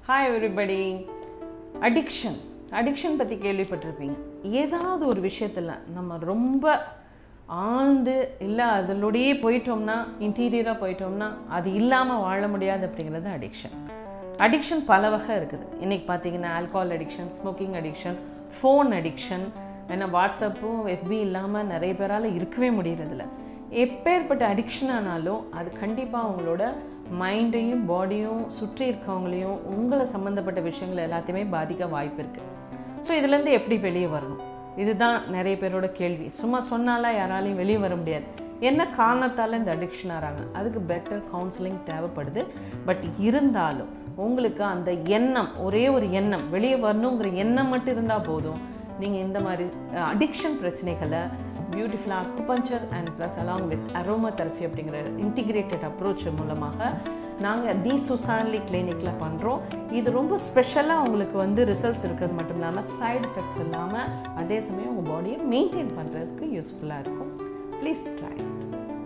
hi everybody addiction addiction பற்றி கேள்விப்பட்டிருப்பீங்க ஏதாவது ஒரு விஷயத்தில் நம்ம ரொம்ப ஆழ்ந்து இல்லை அதிலோடையே போயிட்டோம்னா இன்டீரியராக போயிட்டோம்னா அது இல்லாமல் வாழ முடியாது அப்படிங்கிறது அடிக்ஷன் அடிக்ஷன் பல வகை இருக்குது இன்றைக்கி பார்த்தீங்கன்னா alcohol addiction smoking addiction phone addiction ஏன்னா வாட்ஸ்அப்பும் எஃபி இல்லாமல் நிறைய பேரால் இருக்கவே முடியறதில்ல எப்பேற்பட்ட அடிக்ஷன் ஆனாலும் அது கண்டிப்பாக அவங்களோட மைண்டையும் பாடியும் சுற்றி இருக்கவங்களையும் உங்களை சம்மந்தப்பட்ட விஷயங்கள் எல்லாத்தையுமே பாதிக்க வாய்ப்பு இருக்குது ஸோ இதுலேருந்து எப்படி வெளியே வரணும் இதுதான் நிறைய பேரோட கேள்வி சும்மா சொன்னாலாம் யாராலையும் வெளியே வர முடியாது என்ன காரணத்தால் இந்த அடிக்ஷன் ஆகிறாங்க அதுக்கு பெட்டர் கவுன்சிலிங் தேவைப்படுது பட் இருந்தாலும் உங்களுக்கு அந்த எண்ணம் ஒரே ஒரு எண்ணம் வெளியே வரணுங்கிற எண்ணம் மட்டும் இருந்தால் போதும் நீங்கள் இந்த மாதிரி அடிக்ஷன் பிரச்சனைகளை beautiful acupuncture and plus along with aroma therapy அப்படிங்கிற இன்டிகிரேட்டட் அப்ரோச் மூலமாக நாங்கள் தி சுசான்லி கிளினிக்கில் பண்ணுறோம் இது ரொம்ப ஸ்பெஷலாக உங்களுக்கு வந்து ரிசல்ட்ஸ் இருக்கிறது மட்டும் இல்லாமல் சைடு எஃபெக்ட்ஸ் இல்லாமல் அதே சமயம் உங்கள் பாடியை மெயின்டைன் பண்ணுறதுக்கு யூஸ்ஃபுல்லாக இருக்கும் ப்ளீஸ் ட்ரை